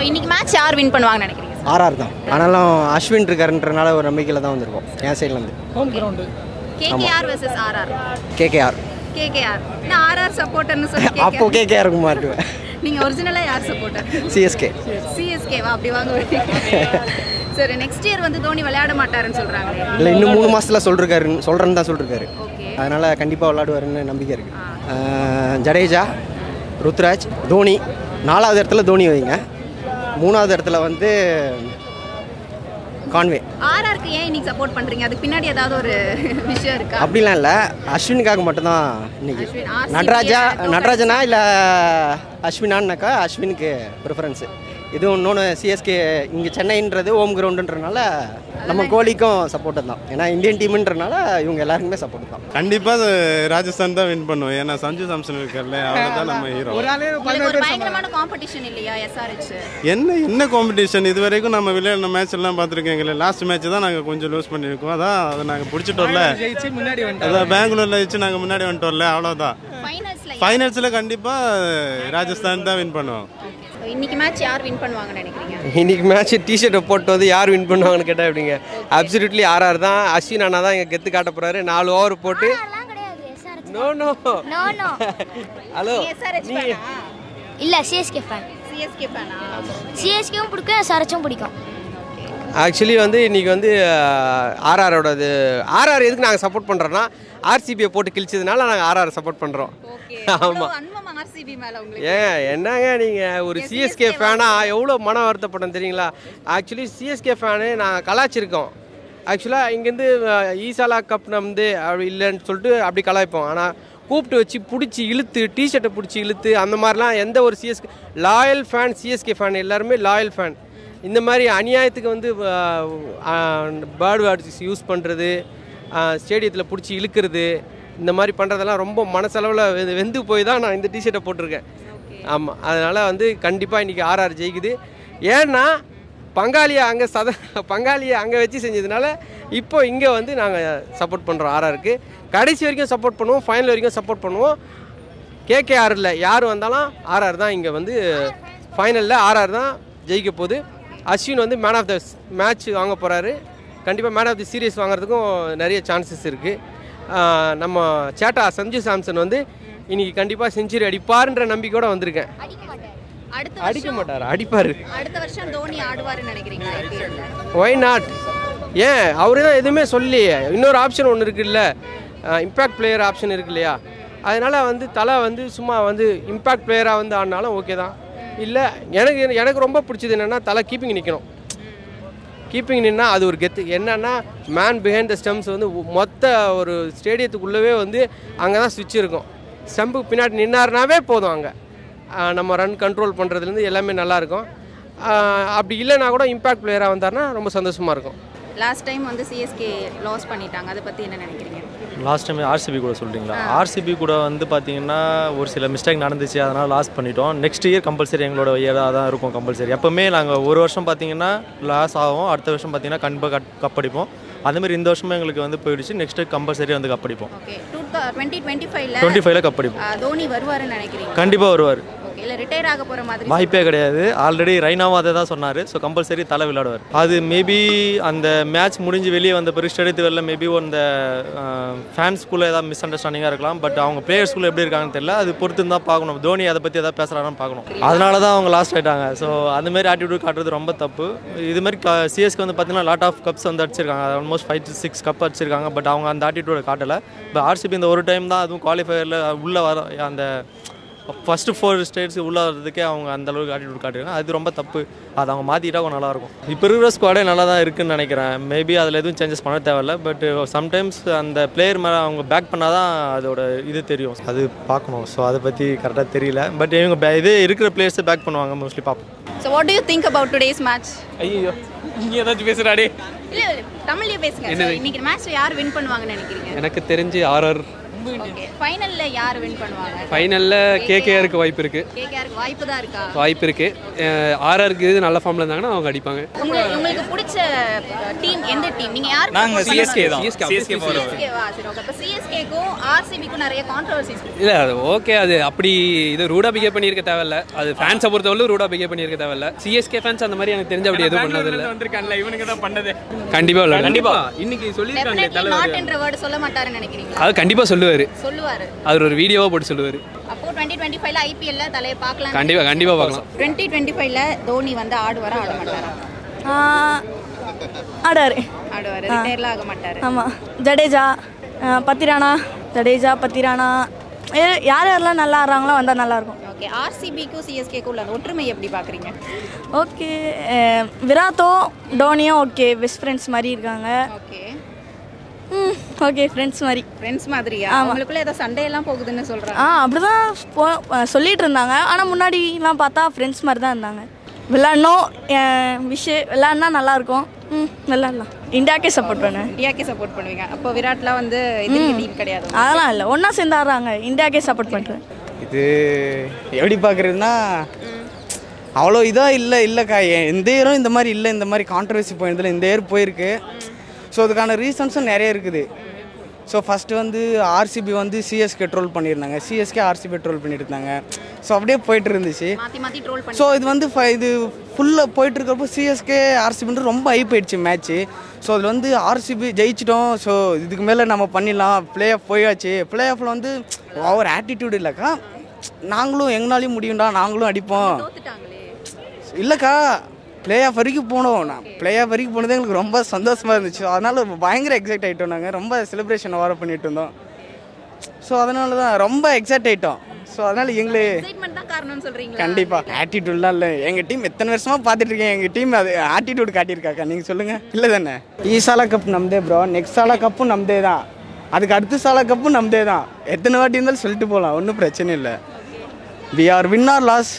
இன்னைக்கு மேட்ச் யார் வின் பண்ணுவாங்கன்னு நினைக்கிறீங்க ஆர்ஆர் தான் ஆனாலும் அஸ்வின் இருக்காருன்றனால ஒரு நம்பிக்கையில் தான் வந்திருக்கோம் என் சைட்லேருந்து home ground KKR versus RR KKR KKR நான் ஆர்ஆர் சப்போர்ட்டர்னு சொல்லி அப்போ கேட்க கேகேஆருக்கு மாட்டுவேன் நீங்க ஒரிஜினலா யார் சப்போர்ட்டர் சிஎஸ்கே சிஎஸ்கேவா அப்படி வாங்க சரி நெக்ஸ்ட் இயர் வந்து தோனி விளையாட மாட்டாருன்னு சொல்றாங்களே இல்லை இன்னும் மூணு மாசத்துல சொல்லிருக்காரு சொல்கிறேன்னு தான் சொல்லிருக்காரு ஓகே அதனால் கண்டிப்பாக விளாடுவாருன்னு நம்பிக்கை இருக்குது ஜடேஜா ருத்ராஜ் தோனி நாலாவது இடத்துல தோனி வைங்க மூணாவது இடத்துல வந்து கான்வே ஆர்ஆருக்கு ஏன் இன்னைக்கு சப்போர்ட் பண்றீங்க அதுக்கு பின்னாடி ஏதாவது ஒரு விஷயம் இருக்கா அப்படிலாம் இல்லை அஸ்வினுக்காக மட்டும்தான் இன்னைக்கு அஸ்வின், RCB நடராஜா யா, நடராஜனா இல்லை அஸ்வினான்னாக்கா அஸ்வினுக்கு ப்ரிஃபரன்ஸு இது இன்னொன்று சிஎஸ்கே இங்கே சென்னைன்றது ஹோம் கிரவுண்டுன்றனால நம்ம கோலிக்கும் சப்போர்ட்டு தான் ஏன்னா இந்தியன் டீமுன்றனால இவங்க எல்லாருக்குமே சப்போர்ட் தான் கண்டிப்பாக ராஜஸ்தான் தான் வின் பண்ணுவோம் ஏன்னா சஞ்சு சாம்சன் இருக்கார்ல அவர் தான் நம்ம ஹீரோ ஒரு ஆளே உங்களுக்கு ஒரு பயங்கரமான காம்படிஷன் இல்லையா எஸ்ஆர்ஹெச் என்ன என்ன காம்படிஷன் இது வரைக்கும் நம்ம விளையாடின மேட்ச் எல்லாம் பார்த்துருக்கீங்களே லாஸ்ட் மேட்ச் தான் நாங்கள் கொஞ்சம் லூஸ் பண்ணியிருக்கோம் அதான் அதை நாங்கள் பிடிச்சிட்டோம்ல ஜெயிச்சு முன்னாடி வந்துட்டாங்க அதான் பெங்களூர்ல வச்சு நாங்கள் முன்னாடி வந்துட்டோம்ல அவ்வளோதான் ஃபைனல்ஸ்ல ஃபைனல்ஸில் கண்டிப்பாக ராஜஸ்தான் தான் வின் பண்ணுவோம் இன்னைக்கு மேட்ச் யார் வின் பண்ணுவாங்கன்னு நினைக்கிறீங்க இன்னைக்கு மேட்ச் டிஷர்ட்டை போட்டு வந்து யார் வின் பண்ணுவாங்கன்னு கேட்டால் எப்படிங்க அப்சல்யூட்லி ஆர்ஆர் தான் அஸ்வின் அண்ணா தான் இங்கே கெத்து காட்ட போறாரு நாலு ஓவர் போட்டு no no no no hello SRH நீ ஃபேனா இல்ல சிஎஸ்கே ஃபேன் சிஎஸ்கே ஃபேனா சிஎஸ்கேவும் பிடிக்கும் எஸ்ஆர்ஹெச்சும் பிடிக்கும் ஆக்சுவலி வந்து இன்னைக்கு வந்து ஆர்ஆரோடது ஆர்ஆர் எதுக்கு நாங்கள் சப்போர்ட் பண்ணுறோன்னா ஆர்சிபியை போட்டு கிழிச்சதுனால நாங்கள் ஆர்ஆர் சப்போர்ட் பண்ணுறோம் ஓகே ஆமா. அன்பம் ஆர்சிபி மேல உங்களுக்கு ஏன் என்னங்க நீங்கள் ஒரு சிஎஸ்கே ஃபேனாக எவ்வளோ மன வருத்தப்படும் தெரியுங்களா ஆக்சுவலி சிஎஸ்கே ஃபேனு நாங்கள் கலாச்சிருக்கோம் ஆக்சுவலாக இங்கேருந்து ஈசாலா கப் வந்து அப்படி இல்லைன்னு சொல்லிட்டு அப்படி கலாய்ப்போம் ஆனால் கூப்பிட்டு வச்சு பிடிச்சி இழுத்து டிஷர்ட்டை பிடிச்சி இழுத்து அந்த மாதிரிலாம் எந்த ஒரு CSK loyal fan CSK fan எல்லாருமே லாயல் ஃபேன் இந்த மாதிரி அநியாயத்துக்கு வந்து பேர்டு வேர்ட்ஸ் யூஸ் பண்ணுறது ஸ்டேடியத்தில் பிடிச்சி இழுக்கிறது இந்த மாதிரி பண்ணுறதெல்லாம் ரொம்ப மனசளவில் வெ- வெந்து போய் தான் நான் இந்த டிஷர்ட்டை போட்டிருக்கேன் ஆமாம் அதனால் வந்து கண்டிப்பாக இன்றைக்கி ஆர்ஆர் ஜெயிக்குது ஏன்னா பங்காளியை அங்கே சத பங்காளியை அங்கே வச்சு செஞ்சதுனால இப்போ இங்கே வந்து நாங்கள் சப்போர்ட் பண்ணுறோம் ஆர்ஆருக்கு கடைசி வரைக்கும் சப்போர்ட் பண்ணுவோம் ஃபைனல் வரைக்கும் சப்போர்ட் பண்ணுவோம் கேகேஆரில் யார் வந்தாலும் ஆர்ஆர் தான் இங்கே வந்து ஃபைனலில் ஆர்ஆர் தான் ஜெயிக்க போகுது அஸ்வின் வந்து மேன் ஆஃப் த மேட்ச் வாங்க போகிறாரு கண்டிப்பாக மேன் ஆஃப் தி சீரியஸ் வாங்குறதுக்கும் நிறைய சான்சஸ் இருக்குது நம்ம சேட்டா சஞ்சு சாம்சன் வந்து இன்னைக்கு கண்டிப்பாக செஞ்சுரி அடிப்பாருன்ற நம்பிக்கையோட வந்திருக்கேன் அடுத்த அடிக்க வருஷம் மாட்டார் அடிப்பார் அடுத்த வருஷம் தோனி ஆடுவாருன்னு நினைக்கிறீங்களா IPL ல? ஒய் நாட் ஏன் அவரு தான் எதுவுமே சொல்லி இன்னொரு ஆப்ஷன் ஒன்று இருக்குல்ல இம்பேக்ட் பிளேயர் ஆப்ஷன் இருக்கு இல்லையா அதனால வந்து தலை வந்து சும்மா வந்து இம்பேக்ட் பிளேயராக வந்து ஆடினாலும் ஓகே தான் இல்லை எனக்கு எனக்கு ரொம்ப பிடிச்சது என்னென்னா தலை கீப்பிங் நிற்கணும் கீப்பிங் நின்னா அது ஒரு கெத்து என்னன்னா மேன் பிஹைண்ட் த ஸ்டெம்ஸ் வந்து உ- மொத்த ஒரு ஸ்டேடியத்துக்குள்ளவே வந்து அங்கே தான் சுவிட்ச் இருக்கும் ஸ்டம்புக்கு பின்னாடி நின்னாருனாவே போதும் அங்கே நம்ம ரன் கண்ட்ரோல் பண்ணுறதுலேருந்து எல்லாமே நல்லாயிருக்கும் அப்படி இல்லைனா கூட இம்பேக்ட் பிளேயராக வந்தாருன்னா ரொம்ப சந்தோஷமாக இருக்கும் லாஸ்ட் டைம் வந்து சிஎஸ்கே லாஸ் பண்ணிட்டாங்க அதை பத்தி என்ன நினைக்கிறீங்க லாஸ்ட் டைம் ஆர்சிபி கூட சொல்லிட்டீங்களா ஆர்சிபி கூட வந்து பார்த்தீங்கன்னா ஒரு சில மிஸ்டேக் நடந்துச்சு அதனால் லாஸ் பண்ணிட்டோம் நெக்ஸ்ட் இயர் கம்பல்சரி எங்களோட இயராக தான் இருக்கும் கம்பல்சரி எப்போவுமே நாங்கள் ஒரு வருஷம் பார்த்தீங்கன்னா லாஸ் ஆகும் அடுத்த வருஷம் பார்த்தீங்கன்னா கண்டிப்பாக கப் கப் அடிப்போம் அதே மாதிரி இந்த வருஷமும் எங்களுக்கு வந்து போயிடுச்சு நெக்ஸ்ட் கம்பல்சரி வந்து கப் அடிப்போம் ஓகே டூ டுவெண்ட்டி டுவெண்ட்டி ஃபைவ்ல டுவெண்ட்டி ஃபைவ்ல கப் அடிப்போம் தோனி வருவாருன்னு நினைக்கிறீங்க கண்டிப்பாக வருவார் ஓகே இல்லை ரிட்டையர் ஆக போற மாதிரி வாய்ப்பே கிடையாது ஆல்ரெடி ரைனாவும் அதை தான் சொன்னார் ஸோ கம்பல்சரி தலை விளையாடுவார் அது மேபி அந்த மேட்ச் முடிஞ்சு வெளியே வந்த பிறகு ஸ்டேடியத்து வெளில மேபி அந்த ஃபேன்ஸ்குள்ளே ஏதாவது மிஸ் அண்டர்ஸ்டாண்டிங்காக இருக்கலாம் பட் அவங்க பிளேயர்ஸ்குள்ளே எப்படி இருக்காங்கன்னு தெரியல அது பொறுத்து தான் பார்க்கணும் தோனி அதை பற்றி எதாவது பேசுகிறாரான்னு பார்க்கணும் அதனால தான் அவங்க லாஸ்ட் ஆயிட்டாங்க ஸோ அந்த மாதிரி ஆட்டிடியூட் காட்டுறது ரொம்ப தப்பு இது மாதிரி சிஎஸ்க்கு வந்து பார்த்தீங்கன்னா லாட் ஆஃப் கப்ஸ் வந்து அடிச்சிருக்காங்க almost five to six cup அடிச்சிருக்காங்க பட் அவங்க அந்த ஆட்டிடியூட காட்டலை இப்போ ஆர்சிபி இந்த ஒரு டைம் தான் அதுவும் குவாலிஃபயரில் உள்ளே வர அந்த ஃபஸ்ட்டு ஃபோர் ஸ்டேட்ஸ் உள்ள வர்றதுக்கே அவங்க அந்த அளவுக்கு ஆட்டிடியூட் காட்டுறாங்க அது ரொம்ப தப்பு அது அவங்க மாற்றிட்டா கொஞ்சம் நல்லாயிருக்கும் இப்போ இருக்கிற ஸ்குவாடே நல்லா தான் இருக்குன்னு நினைக்கிறேன் மேபி அதில் எதுவும் சேஞ்சஸ் பண்ண தேவையில்ல பட் சம்டைம்ஸ் அந்த பிளேயர் மேலே அவங்க பேக் பண்ணால் தான் அதோட இது தெரியும் அது பார்க்கணும் ஸோ அதை பற்றி கரெக்டாக தெரியல பட் இவங்க ba- இது இருக்கிற பிளேயர்ஸை பேக் பண்ணுவாங்க மோஸ்ட்லி பார்ப்போம் so what do you think about today's match ஐயோ நீ ஏதாச்சும் பேசுகிறாடே இல்ல இல்ல, தமிழ்லயே பேசுங்க So, இன்னைக்கு மேட்ச் யார் வின் பண்ணுவாங்கன்னு நினைக்கிறீங்க எனக்கு தெரிஞ்சு ஆர்ஆர் ஓகே ஃபைனல்ல யார் வின் பண்ணுவாங்க ஃபைனலில் கேகேஆருக்கு வாய்ப்பு இருக்குது கேகேஆருக்கு வாய்ப்பு தான் இருக்கா வாய்ப்பு இருக்குது ஆர்ஆருக்கு இது நல்ல ஃபார்மில் இருந்தாங்கன்னா அவங்க அடிப்பாங்க உங்களுக்கு உங்களுக்கு பிடிச்ச டீம் எந்த டீம் நீங்க யார் நாங்க சிஎஸ்கே தான் CSK சிஎஸ்கே ஃபாலோ சிஎஸ்கேவா சரி ஓகே அப்ப சிஎஸ்கேக்கும் ஆர்சிபிக்கும் நிறைய கான்ட்ரவர்சிஸ் இல்லை அது ஓகே அது அப்படி இது ரூடா பிகேவ் பண்ணியிருக்க தேவையில்ல அது ஃபேன்ஸை பொறுத்தவரை ரூடா பிகேவ் பண்ணியிருக்க தேவையில்ல சிஎஸ்கே ஃபேன்ஸ் அந்த மாதிரி எனக்கு தெரிஞ்ச அப்படி எதுவும் பண்ணதில்லை வந்திருக்கான்ல இவனுக்கு தான் பண்ணது கண்டிப்பாக இல்லை கண்டிப்பா. இன்னைக்கு சொல்லியிருக்காங்களே டெஃபினெட்லி தலைவர் நாட் என்ற வேர்டு சொல்ல மாட்டாருன்னு நினைக்கிறீங்களா அது கண்டிப்பாக சொல்லுவார் சொல்லுவாரு அவர் ஒரு வீடியோவாக போட்டு சொல்லுவார் அப்போ டுவெண்ட்டி டுவெண்ட்டி ஃபைவ்ல ஐபிஎல்ல தலையை பார்க்கலாம் கண்டிப்பாக கண்டிப்பாக பார்க்கலாம் டுவெண்ட்டி டுவெண்ட்டி ஃபைவ்ல தோனி வந்து ஆடுவாரா ஆட மாட்டாரா ஆடாரு ஆடுவாரு ரிட்டையர்லாம் ஆக மாட்டாரு ஆமாம் ஜடேஜா ஆ, பத்திரானா ஜடேஜா பத்திரானா ஏ- யார் யாரெல்லாம் நல்லா ஆடுறாங்களோ வந்தால் நல்லாயிருக்கும் ஓகே ஆர்சிபிக்கும் சிஎஸ்கேக்கும் உள்ள அந்த ஒற்றுமை எப்படி பாக்குறீங்க ஓகே விராத்தோ டோனியும் ஓகே பெஸ்ட் ஃப்ரெண்ட்ஸ் மாதிரி இருக்காங்க ஓகே ம் ஓகே ஃப்ரெண்ட்ஸ் மாதிரி ஃப்ரெண்ட்ஸ் மாதிரியா ஆமா. அவங்களுக்குள்ள ஏதோ சண்டை எல்லாம் போகுதுன்னு சொல்றாங்க ஆ அப்படிதான் போ சொல்லிட்டு இருந்தாங்க ஆனால் முன்னாடிலாம் பார்த்தா ஃப்ரெண்ட்ஸ் மாதிரி தான் இருந்தாங்க விளாட்ணும் விஷயம் விளாட்னா நல்லாயிருக்கும் ம் விளாட்லாம் இந்தியாக்கே சப்போர்ட் பண்ணேன் இந்தியாக்கே சப்போர்ட் பண்ணுவீங்க அப்போ விராட்லாம் வந்து எதிரி டீம் கிடையாது அதெல்லாம் இல்லை ஒன்றா சேர்ந்து ஆடுறாங்க இந்தியாக்கே சப்போர்ட் பண்ணுறேன் இது எப்படி பார்க்குறதுன்னா அவ்வளோ இதாக இல்லை இல்லைக்கா எ- இந்த இயரும் இந்த மாதிரி இல்லை இந்த மாதிரி கான்ட்ரவர்சி போயிருந்தில்ல இந்த இயர் போயிருக்கு ஸோ அதுக்கான ரீசன்ஸும் நிறைய இருக்குது ஸோ ஃபஸ்ட்டு வந்து ஆர்சிபி வந்து சிஎஸ்கே ட்ரோல் பண்ணியிருந்தாங்க சிஎஸ்கே ஆர்சிபி ட்ரோல் பண்ணிட்டு இருந்தாங்க ஸோ அப்படியே போயிட்டு இருந்துச்சு மாத்தி மாத்தி ட்ரோல் பண்ணி ஸோ இது வந்து ஃப- இது ஃபுல்லாக போயிட்டு இருக்கிறப்போ சிஎஸ்கே ஆர்சிபின்றது ரொம்ப ஹைப் ஆயிடுச்சு மேட்ச்சு ஸோ அதில் வந்து ஆர்சிபி ஜெயிச்சிட்டோம் ஸோ இதுக்கு மேலே நம்ம பண்ணிடலாம் ப்ளே ஆஃப் போயாச்சு ப்ளே ஆஃபில் வந்து ஒரு ஆட்டிடியூட் இல்லைக்கா நாங்களும் எங்களாலையும் முடியும்டா நாங்களும் அடிப்போம் இல்லைக்கா ப்ளே ஆஃப் வரைக்கும் போனோம் நான் ப்ளே ஆஃப் வரைக்கும் போனது எங்களுக்கு ரொம்ப சந்தோஷமாக இருந்துச்சு அதனால் பயங்கர எக்ஸைட் ஆகிட்டோம் நாங்கள் ரொம்ப செலிப்ரேஷன் வர பண்ணிட்டு இருந்தோம் ஸோ அதனால தான் ரொம்ப எக்ஸைட் ஆகிட்டோம் ஸோ அதனால் எங்களுக்கு எக்ஸைட்மெண்ட் தான் காரணம்னு சொல்றீங்களா கண்டிப்பா ஆட்டிடியூட்லாம் இல்லை எங்கள் டீம் எத்தனை வருஷமா பார்த்துட்டு இருக்கேன் எங்கள் டீம் அது ஆட்டிடியூட் காட்டியிருக்காக்கா நீங்கள் சொல்லுங்கள் இல்லை தானே ஈ சாலா கப் நம்தே ப்ரோ நெக்ஸ்ட் சாலா கப்பும் நம்தே தான் அதுக்கு அடுத்த சாலா கப்பும் நம்தே தான் எத்தனை வாட்டி இருந்தாலும் சொல்லிட்டு போகலாம் ஒன்றும் பிரச்சனை இல்லை we are win or lose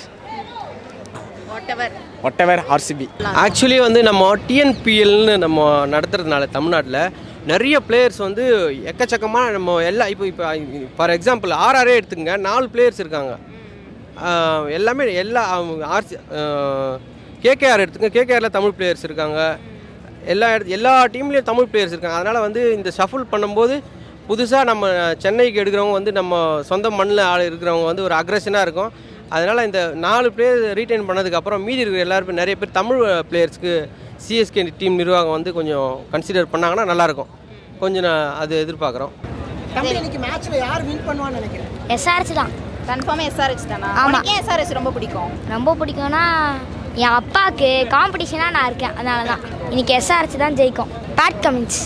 whatever whatever RCB actually வந்து நம்ம டிஎன்பிஎல்னு நம்ம நடத்துறதுனால தமிழ்நாட்டில் நிறைய பிளேயர்ஸ் வந்து எக்கச்சக்கமாக நம்ம எல்லா இப்போ இப்போ ஃபார் எக்ஸாம்பிள் ஆர்ஆரே எடுத்துக்கங்க நாலு பிளேயர்ஸ் இருக்காங்க ஆஹ் எல்லாமே எல்லா ஆர்சி கேகேஆர் எடுத்துங்க கேகேஆரில் தமிழ் பிளேயர்ஸ் இருக்காங்க எல்லா இடத்து எல்லா டீம்லேயும் தமிழ் பிளேயர்ஸ் இருக்காங்க அதனால் வந்து இந்த ஷஃபுல் பண்ணும்போது புதுசாக நம்ம சென்னைக்கு எடுக்கிறவங்க வந்து நம்ம சொந்த மண்ணில் ஆள் இருக்கிறவங்க வந்து ஒரு அக்ரஷனாக இருக்கும் அதனால் இந்த நாலு பிளேயர் ரீட்டைன் பண்ணதுக்கப்புறம் மீதி இருக்கிற எல்லாருமே நிறைய பேர் தமிழ் பிளேயர்ஸ்க்கு சிஎஸ்கே டீம் நிர்வாகம் வந்து கொஞ்சம் கன்சிடர் பண்ணாங்கன்னா நல்லாயிருக்கும் கொஞ்சம் நான் அது எதிர்பார்க்குறோம் இன்னைக்கு மேட்ச்ல யார் வின் பண்ணுவான்னு நினைக்கிறேன் எஸ்ஆர்எச் தான் கன்ஃபார்மா எஸ்ஆர்எச் தானா ஆமா. உனக்கு ஏன் எஸ்ஆர்எச் ரொம்ப பிடிக்கும் ரொம்ப பிடிக்கும்னா என் அப்பாவுக்கு காம்படிஷனாக நான் இருக்கேன் அதனால தான் இன்னைக்கு எஸ்ஆர்எச் தான் ஜெயிக்கும் பேட் கமின்ஸ்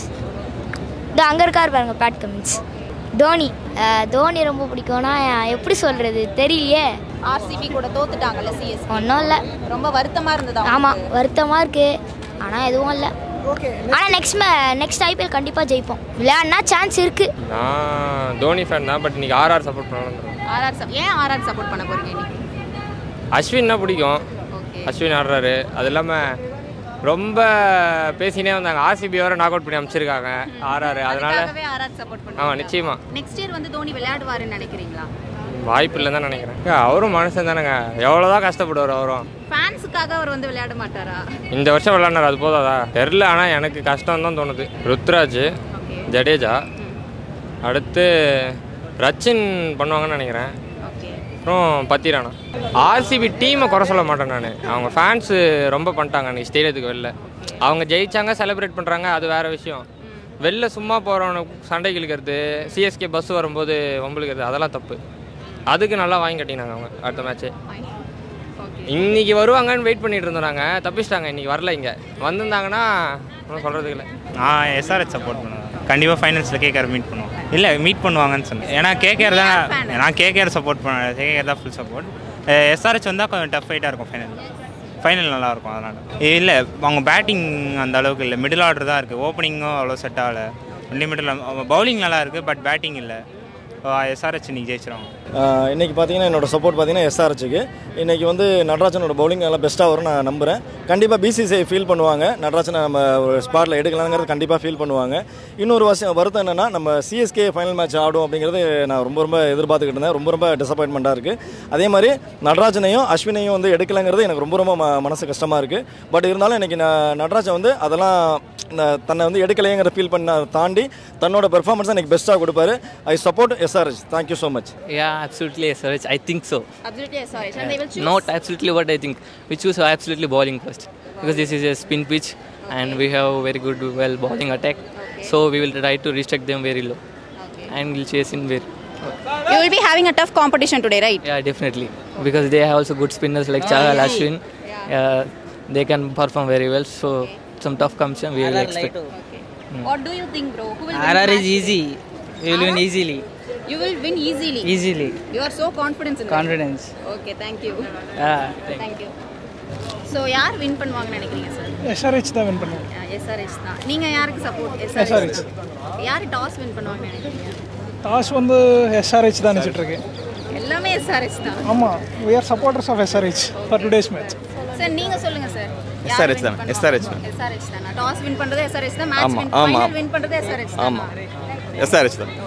இதோ அங்கே இருக்கார் பாருங்க பேட் கமின்ஸ் தோனி அஹ், தோனி ரொம்ப பிடிக்கும்னா எப்படி சொல்கிறது தெரியலையே ஆர்சிபி கூட தோத்துட்டாங்கல்ல சிஎஸ் ஒன்றும் இல்லை ரொம்ப வருத்தமா இருந்ததா ஆமாம் வருத்தமாக இருக்குது ஆனால் எதுவும் இல்லை ஆனால் நெக்ஸ்ட் மே நெக்ஸ்ட் ஐபிஎல் கண்டிப்பாக ஜெயிப்போம் விளையாடினா சான்ஸ் இருக்குது நான் தோனி ஃபேன் தான் பட் இன்னைக்கு ஆர்ஆர் சப்போர்ட் பண்ணலாம் ஆர்ஆர் ஏன் ஆர்ஆர் சப்போர்ட் பண்ண போறீங்க இன்னைக்கு அஸ்வின்னா பிடிக்கும் அஸ்வின் ஆடுறாரு அது இல்லாமல் ரொம்ப பேசினே வந்தாங்க ஆர்சிபி வர நாக் அவுட் பண்ணி அமைச்சிருக்காங்க ஆர்ஆர் அதனால அதுக்காகவே ஆர்ஆர் சப்போர்ட் ஆமாம் பண்ணுவீங்க நிச்சயமா நெக்ஸ்ட் இயர் வந்து தோனி விளையாடுவாருன்னு நினைக்கிறீங்களா வாய்ப்பு இல்லைன்னு தான் நினைக்கிறேன் ஏங்க, அவரும் மனுஷன் தானேங்க எவ்வளோதான் கஷ்டப்படுவார் அவரும் ஃபேன்ஸுக்காக அவர் வந்து விளையாட மாட்டாரா இந்த வருஷம் விளாட்னார் அது போதாதா தெரில ஆனால் எனக்கு கஷ்டம் தான் தோணுது ருத்ராஜ் ஜடேஜா அடுத்து ரச்சின் பண்ணுவாங்கன்னு நினைக்கிறேன் அப்புறம் பத்திரானா ஆர்சிபி டீமை குறை சொல்ல மாட்டேன் நான் அவங்க ஃபேன்ஸு ரொம்ப பண்ணிட்டாங்க அன்றைக்கி ஸ்டேடியத்துக்கு வெளில அவங்க ஜெயிச்சாங்க செலிப்ரேட் பண்ணுறாங்க அது வேறு விஷயம் வெளில சும்மா போகிறவனுக்கு சண்டை இழுக்கிறது சிஎஸ்கே பஸ் வரும்போது வம்பிழுக்கிறது அதெல்லாம் தப்பு அதுக்கு நல்லா வாங்கி கட்டினாங்க அவங்க அடுத்த மேட்ச்சு இன்னைக்கு வருவாங்கன்னு வெயிட் பண்ணிட்டு இருந்தோம் நாங்கள் தப்பிச்சிட்டாங்க இன்னைக்கு வரல இங்கே வந்திருந்தாங்கன்னா ஒன்றும் சொல்கிறதுக்கு இல்லை நான் எஸ்ஆர்எச் சப்போர்ட் பண்ணுவேன் கண்டிப்பாக ஃபைனல்ஸில் கேகேஆர் மீட் பண்ணுவோம் இல்லை மீட் பண்ணுவாங்கன்னு சொன்னேன் ஏன்னா கேகேஆர் தான் நான் கேகேஆர் சப்போர்ட் பண்ணேன் கேகேஆர் தான் ஃபுல் சப்போர்ட் எஸ்ஆர்ஹெச் வந்தால் கொஞ்சம் டஃப் ஃபைட்டாக இருக்கும் ஃபைனல் ஃபைனல் நல்லாயிருக்கும் அதனால் இல்லை அவங்க பேட்டிங் அந்த அளவுக்கு இல்லை மிடில் ஆர்டர் தான் இருக்குது ஓப்பனிங்கும் அவ்வளோ செட் ஆகலை ஒன்லி மிடில் பவுலிங் நல்லா இருக்குது பட் பேட்டிங் இல்லை எஸ்ஆர்ஹெச் இன்னைக்கு ஜெயிச்சிருவாங்க ஆஹ் இன்னைக்கு பார்த்தீங்கன்னா என்னோட சப்போர்ட் பார்த்தீங்கன்னா எஸ்ஆர்ஹெச்சுக்கு இன்னைக்கு வந்து நடராஜனோட பவுலிங் நல்லா பெஸ்ட்டாக வரும் நான் நம்புகிறேன் கண்டிப்பாக பிசிசிஐ ஃபீல் பண்ணுவாங்க நடராஜனை நம்ம ஒரு ஸ்பாட்டில் எடுக்கலாங்கிறது கண்டிப்பாக ஃபீல் பண்ணுவாங்க இன்னொரு வருஷம் வருத்தம் என்னன்னா நம்ம சிஎஸ்கே ஃபைனல் மேட்ச் ஆடும் அப்படிங்கிறது நான் ரொம்ப ரொம்ப எதிர்பார்த்துக்கிட்டு இருந்தேன் ரொம்ப ரொம்ப டிசப்பாயின்மெண்ட்டாக இருக்குது அதே மாதிரி நடராஜனையும் அஸ்வினையும் வந்து எடுக்கலைங்கிறது எனக்கு ரொம்ப ரொம்ப ம- மனசு கஷ்டமாக இருக்குது பட் இருந்தாலும் இன்னைக்கு நான் நடராஜன் வந்து அதெல்லாம் நான் தன்னை வந்து எடுக்கலைங்கிற ஃபீல் பண்ண தாண்டி தன்னோட பெர்ஃபார்மன்ஸை எனக்கு பெஸ்ட்டாக கொடுப்பாரு I support SRH thank you so much Yeah, absolutely SRH. I think so. Absolutely SRH. And they will choose. Not absolutely what I think. We choose absolutely bowling first because this is a spin pitch and we have very good well bowling attack. So we will try to restrict them very low and we'll chase in very. You will be having a tough competition today, right? Yeah, definitely because they have also good spinners like Chahal, Ashwin. Uh, they can perform very well. So some tough competition we will expect. What do you think, bro? Who will win RR the is match? easy. We will win RR? easily. You will win easily. Easily. You are so confident in that. Confidence. Okay, thank you. Yeah. Thank you. So யார் win பண்ணுவாங்கன்னு நினைக்கிறீங்க sir SRH தான் win பண்ணுவோம் SRH தான் நீங்க யாருக்கு support SRH. SRH யார் toss win பண்ணுவாங்கன்னு நினைக்கிறீங்க டாஸ் வந்து எஸ்ஆர்ஹெச் தான் நினச்சிட்டு இருக்கு எல்லாமே எஸ்ஆர்ஹெச் தான் ஆமாம் we are supporters of SRH for today's match sir நீங்க சொல்லுங்க சார் SRH தான், SRH தான். எஸ்ஆர்ஹெச் தான் டாஸ் வின் பண்றது எஸ்ஆர்ஹெச் தான் மேட்ச் ஆமா, வின் ஆமா. ஃபைனல் வின் பண்றது எஸ்ஆர்ஹெச் தான் ஆமாம் எஸ்ஆர்ஹெச் தான்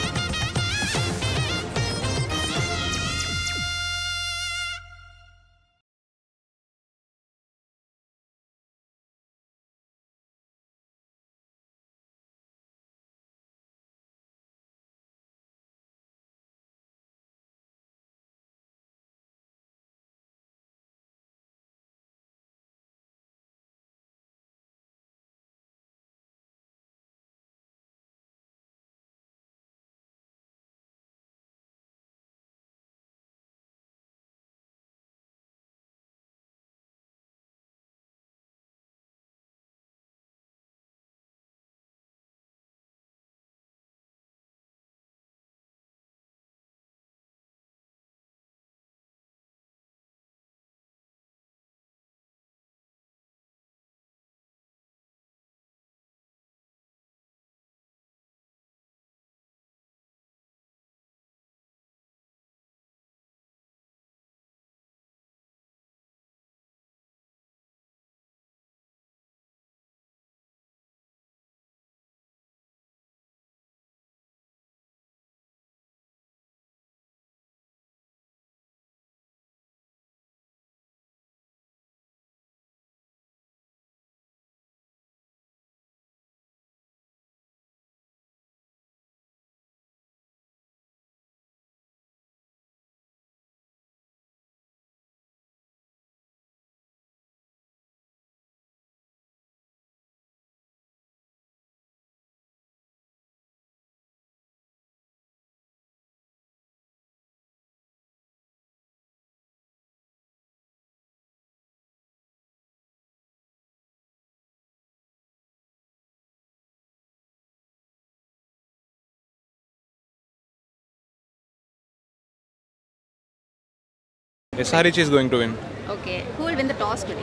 SRH is going to win. Okay who will win the toss today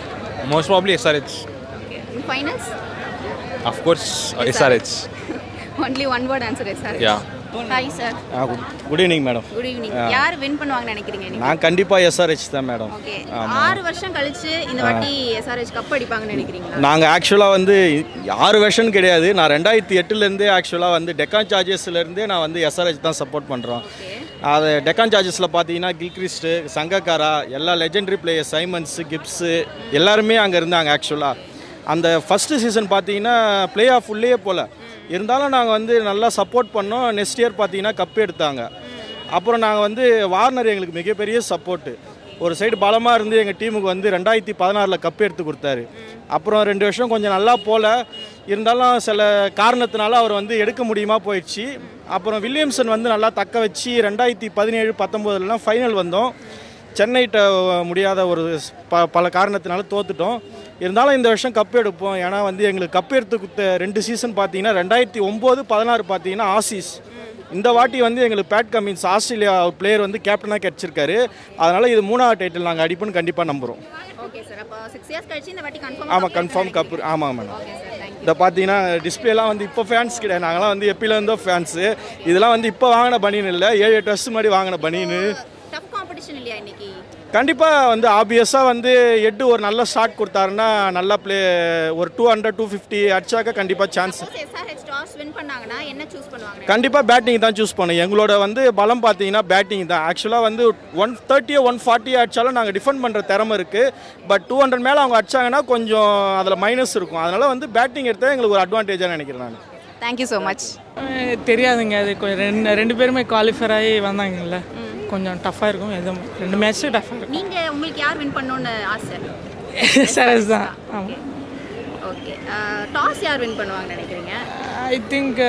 Most probably SRH. okay in finals Of course, uh, SRH. only one word answer SRH Yeah. hi sir good evening madam good evening யார் win பண்ணுவாங்கன்னு நினைக்கிறீங்க நீங்க நான் கண்டிப்பாக SRH தான் madam okay ஆமாம் ஆறு வருஷம் கழிச்சு இந்த வாட்டி எஸ்ஆர்ஹெச் கப் அடிப்பாங்கன்னு நினைக்கிறீங்களா நாங்கள் ஆக்சுவலாக வந்து ஆறு வருஷன் கிடையாது நான் ரெண்டாயிரத்தி எட்டுலேருந்தே ஆக்சுவலாக வந்து டெக்கான் சார்ஜஸ்லேருந்தே நான் வந்து எஸ்ஆர்ஹெச் தான் சப்போர்ட் பண்ணுறோம் அது டெக்கான் சார்ஜஸில் பார்த்தீங்கன்னா கில்கிரிஸ்ட்டு சங்கக்காரா எல்லா லெஜெண்டரி பிளேயர்ஸ் சைமன்ஸு கிப்ஸு எல்லாருமே அங்கே இருந்தாங்க ஆக்சுவலாக அந்த ஃபஸ்ட்டு சீசன் பார்த்தீங்கன்னா பிளே ஆஃப் உள்ளே போல இருந்தாலும் நாங்கள் வந்து நல்லா சப்போர்ட் பண்ணோம் நெக்ஸ்ட் இயர் பார்த்தீங்கன்னா கப் எடுத்தாங்க அப்புறம் நாங்கள் வந்து வார்னர் எங்களுக்கு மிகப்பெரிய சப்போர்ட்டு ஒரு சைடு பலமாக இருந்து எங்கள் டீமுக்கு வந்து ரெண்டாயிரத்தி பதினாறில் கப் எடுத்து கொடுத்தாரு அப்புறம் ரெண்டு வருஷம் கொஞ்சம் நல்லா போல இருந்தாலும் சில காரணத்தினால அவர் வந்து எடுக்க முடியுமா போயிடுச்சு அப்புறம் வில்லியம்சன் வந்து நல்லா தக்க வச்சு ரெண்டாயிரத்தி பதினேழு பத்தொம்போதுலலாம் ஃபைனல் வந்தோம் சென்னைட்ட முடியாத ஒரு ப பல காரணத்தினால தோத்துட்டோம் இருந்தாலும் இந்த வருஷம் கப் எடுப்போம் ஏன்னா வந்து எங்களுக்கு கப் எடுத்து கொடுத்த ரெண்டு சீசன் பார்த்தீங்கன்னா ரெண்டாயிரத்தி ஒம்பது பதினாறு பார்த்தீங்கன்னா ஆசிஸ் இந்த வாட்டி வந்து எங்களுக்கு பேட் கமின்ஸ் ஆஸ்திரேலியா பிளேயர் வந்து கேப்டனாக கிடச்சிருக்காரு அதனால் இது மூணாவது டைட்டில் நாங்கள் அடிப்போம்னு கண்டிப்பாக நம்புகிறோம் ஓகே சார் அப்போ சிக்ஸ் இயர்ஸ் கழிச்சு இந்த வாட்டி கன்ஃபார்ம் ஆமாம் கன்ஃபார்ம் கப் ஆமாம் மேடம் இந்த பார்த்தீங்கன்னா டிஸ்பிளேலாம் வந்து இப்போ ஃபேன்ஸ் கிடையாது நாங்களாம் வந்து எப்பிலேருந்தோ ஃபேன்ஸு இதெல்லாம் வந்து இப்போ வாங்கின பனியன் இல்லை ஏழு எட்டு வருஷம் முன்னாடி வாங்கின பனியனு டஃப் காம்படிஷன் இல்லையா இன்னைக்கு கண்டிப்பாக வந்து ஆப்வியஸாக வந்து எட்டு ஒரு நல்ல ஷாட் கொடுத்தாருன்னா நல்லா ப்ளே ஒரு டூ ஹண்ட்ரட் டூ ஃபிஃப்டி அடிச்சாக்க கண்டிப்பாக சான்ஸ் எஸ்ஆர்ஹெச் டாஸ் வின் பண்ணாங்கன்னா என்ன சூஸ் பண்ணுவாங்க கண்டிப்பாக பேட்டிங் தான் சூஸ் பண்ணோம் எங்களோட வந்து பலம் பார்த்தீங்கன்னா பேட்டிங் தான் ஆக்சுவலாக வந்து ஒன் தேர்ட்டியோ ஒன் ஃபார்ட்டியோ அடிச்சாலும் நாங்கள் டிஃபெண்ட் பண்ணுற திறமை இருக்குது பட் டூ ஹண்ட்ரட் மேலே அவங்க அடிச்சாங்கன்னா கொஞ்சம் அதில் மைனஸ் இருக்கும் அதனால் வந்து பேட்டிங் எடுத்தால் எங்களுக்கு ஒரு அட்வான்டேஜாக நினைக்கிறேன் நான் தேங்க்யூ ஸோ மச் தெரியாதுங்க அது கொஞ்சம் ரெண்டு ரெண்டு பேருமே குவாலிஃபர் ஆகி வந்தாங்கல்ல கொஞ்சம் டஃப்பாக இருக்கும் எதுவும் ரெண்டு மேட்ச்சும் டஃப்பாக இருக்கும் நீங்க உங்களுக்கு யார் வின் பண்ணணும்னு ஆசை சரஸ் தான் ஆமாம் ஓகே டாஸ் யார் வின் பண்ணுவாங்க நினைக்கிறீங்க ஐ திங்க்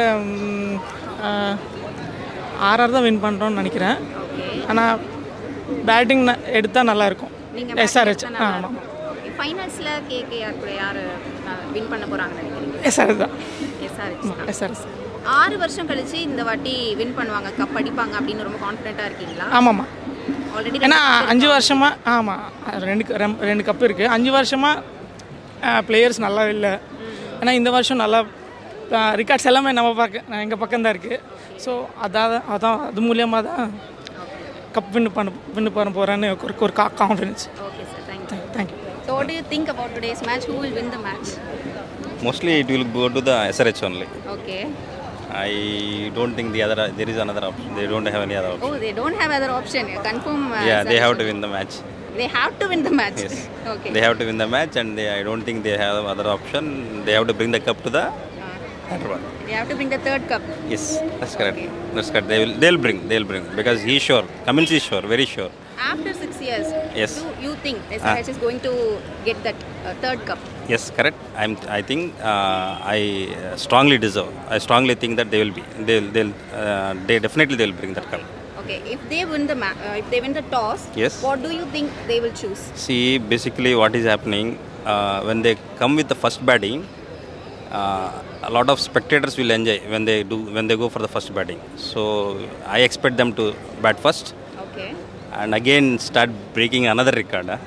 ஆர்ஆர் தான் வின் பண்ணுறோம்னு நினைக்கிறேன் ஆனால் பேட்டிங் எடுத்தால் நல்லாயிருக்கும் நீங்க எஸ்ஆர்ஹெச் batting எடுத்தா நல்லா ஆமாம் இருக்கும். ஃபைனல்ஸ்ல கேகேஆர் கூட யார் வின் பண்ண போறாங்கன்னு நினைக்கிறீங்க எஸ்ஆர்ஹெச் தான் எஸ்ஆர்ஹெச் தான் எஸ்ஆர்ஹெச் ஆறு வருஷம் கழிச்சு இந்த வாட்டி வின் பண்ணுவாங்க கப் அடிப்பாங்க அப்படின்னு ரொம்ப கான்ஃபிடென்ட்டா இருக்கீங்களா ஆமாம்மா ஆல்ரெடி ஏன்னா அஞ்சு வருஷமாக ஆமாம் ரெண்டு க- ரெம்- ரெண்டு கப் இருக்குது அஞ்சு வருஷமாக பிளேயர்ஸ் நல்லா இல்லை ஏன்னா இந்த வருஷம் நல்லா ரிகார்ட்ஸ் எல்லாமே நம்ம பக்கம் எங்கள் பக்கம் தான் இருக்குது ஸோ அதான் அதான் அது மூலியமாக தான் கப் வின் பண்ண வின் பண்ண போகிறேன்னு ஒரு ஒரு confidence okay sir thank you thank you So what do you think about today's match? Who will win the match? Mostly it will go to the SRH only. Okay. I don't think the other there is another option. They don't have any other option. Oh, they don't have other option. Confirm. uh, yeah, they sir. have to win the match. They have to win the match. Yes. Okay. They have to win the match, and they, I don't think they have other option. They have to bring the cup to the Hyderabad. They have to bring the third cup. Yes, that's correct. That's correct. They will. They'll bring. They'll bring because he's sure. Cummins is sure. Very sure. After six years, Yes. do you think SRH is going to get that uh, third cup? Yes, correct. I'm. I think uh, I strongly deserve. I strongly think that they will be. They'll. They'll. Uh, they definitely they'll bring that cup. Okay. If they win the ma- uh, if they win the toss, Yes. what do you think they will choose? See, basically, what is happening uh, when they come with the first batting, uh, a lot of spectators will enjoy when they do when they go for the first batting. So I expect them to bat first Okay. and again start breaking another record. huh?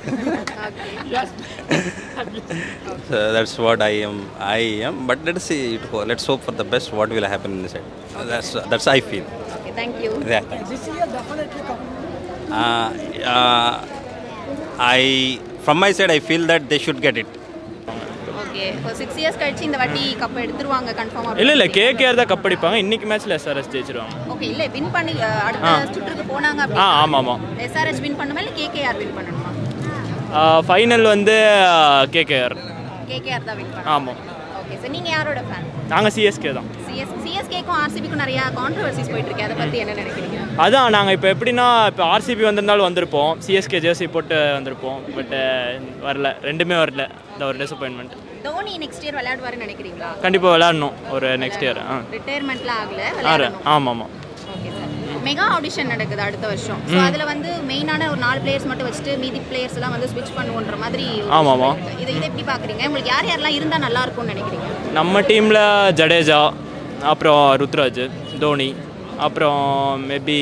so that's what I am. I am. But let's see. It, ho- let's hope for the best. What will happen in the side? That's that's I feel. Okay. Thank you. Yeah, thanks. This year definitely cup. Uh, uh, I from my side, I feel that they should get it. Okay இப்போ six years கழிச்சு இந்த வாட்டி cup எடுத்துருவாங்க கன்ஃபார்மா இல்லை இல்லை KKR தான் cup அடிப்பாங்க இன்னைக்கு மேட்ச்சில் எஸ்ஆர்எஸ் ஜெயிச்சிருவாங்க ஓகே இல்ல வின் பண்ணி அஹ், அடுத்த ஆ. சுற்றுக்கு போனாங்க ஆ ஆமாம் ஆமாம் எஸ்ஆர்எச் வின் பண்ணுமா இல்லை கேகேஆர் வின் பண்ணணுமா ஃபைனல் வந்து கேகேஆர் கேகேஆர் தான் வின் பண்ணணும் ஆமாம் ஓகே சார் நீங்க யாரோட ஃபேன் நாங்கள் சிஎஸ்கே தான் சிஎஸ் சிஎஸ்கேக்கும் ஆர்சிபிக்கும் நிறைய கான்ட்ரவர்சிஸ் போயிட்டு இருக்கு அதை பத்தி என்ன நினைக்கிறீங்க அதான் நாங்கள் இப்போ எப்படின்னா இப்போ ஆர்சிபி வந்திருந்தாலும் வந்திருப்போம் சிஎஸ்கே ஜெர்சி போட்டு வந்திருப்போம் பட் வரல ரெண்டுமே வரல இந்த ஒரு டிசப்பாயின்மெண்ட் தோனி நெக்ஸ்ட் இயர் விளையாடுவாருன்னு நினைக்கிறீங்களா கண்டிப்பாக விளையாடணும் ஒரு நெக்ஸ்ட் இயர் ஆ ரிட்டையர்மெண்ட்ல ஆகல ஆறு விளையாடணும் ஆமாம் ஆமாம் ஓகே சார் மெகா ஆடிஷன் நடக்குது அடுத்த வருஷம் ஸோ ம். அதுல வந்து மெயினான ஒரு நாலு பிளேயர்ஸ் மட்டும் வச்சுட்டு மீதி பிளேயர்ஸ் எல்லாம் வந்து ஸ்விட்ச் பண்ணுவோன்ற மாதிரி ஒரு ஆமா, விஷயம் ஆமா. இருக்கு. இதை இதை எப்படி பாக்குறீங்க உங்களுக்கு யார் யாரெல்லாம் இருந்தா நல்லா இருக்கும்னு நினைக்கிறீங்க நம்ம டீமில் ஜடேஜா அப்புறம் ருத்ராஜ் தோனி அப்புறம் மேபி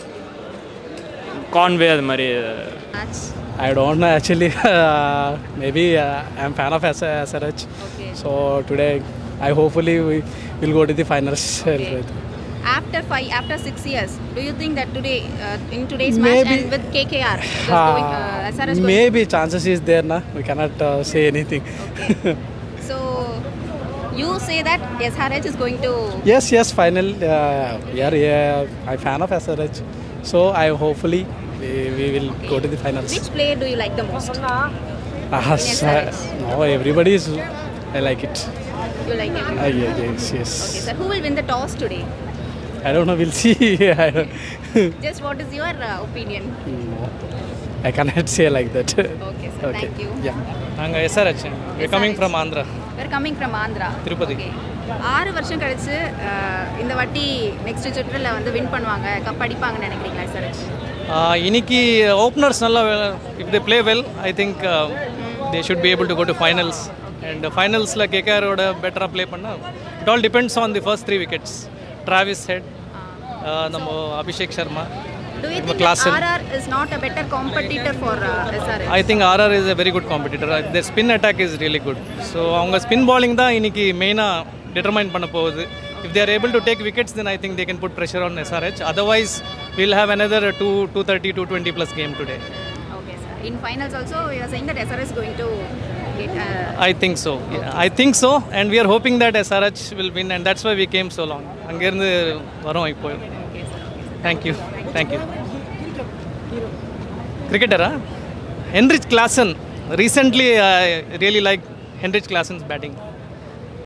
கான்வே அது மாதிரி I don't know actually. Uh, maybe uh, I'm fan of S- SRH. So today, I hopefully we will go to the finals. After five, after six years, do you think that today, uh, in today's match Maybe- and with KKR, just going, uh, SRH going, maybe chances is there na. We cannot uh, say anything. so you say that SRH is going to yes, yes. Final. Uh, yeah, yeah. I'm fan of SRH. So I hopefully we, we will go to the finals. which player do you like the most? Ah, so- no, everybody is. I like it. You like him? Ah, yeah, yes, yes. Okay, sir. Who will win the toss today? I don't know. We'll see. I, don't, Just what is your uh, opinion? I cannot say like that. Okay, sir. Thank you. Yeah. நாங்கள் SRH coming from Andhra We're coming from Andhra. Tirupati Okay. ஆறு வருஷம் கழிச்சு uh, இந்த வாட்டி next சுற்றுல வந்து win பண்ணுவாங்க cup அடிப்பாங்கன்னு நினைக்கிறீங்களா sir இன்னைக்கு ஓப்பனர்ஸ் நல்லா if they play well I think they should be able to go to finals and ஃபைனல்ஸில் கேகேஆரோட பெட்டராக ப்ளே பண்ணால் it all depends on the first three wickets Travis Head நம்ம Abhishek Sharma Do you think Klassen. that RR is not a better competitor for uh, SRH? I think RR is a very good competitor. Uh, Their spin attack is really good. So அவங்க spin bowling தான் இன்னைக்கு மெயினாக determine பண்ண போகுது if they're able to take wickets then I think they can put pressure on SRH otherwise will have another two two thirty two twenty plus game today Okay, sir. In finals also, you are saying that SRH is going to get. Uh, I think so I think so and we are hoping that SRH will win and that's why we came so long அங்கேருந்து வரோம் இப்போ thank you thank you கிரிக்கெட்டரா Heinrich Klaasen recently really like Heinrich Klaasen's batting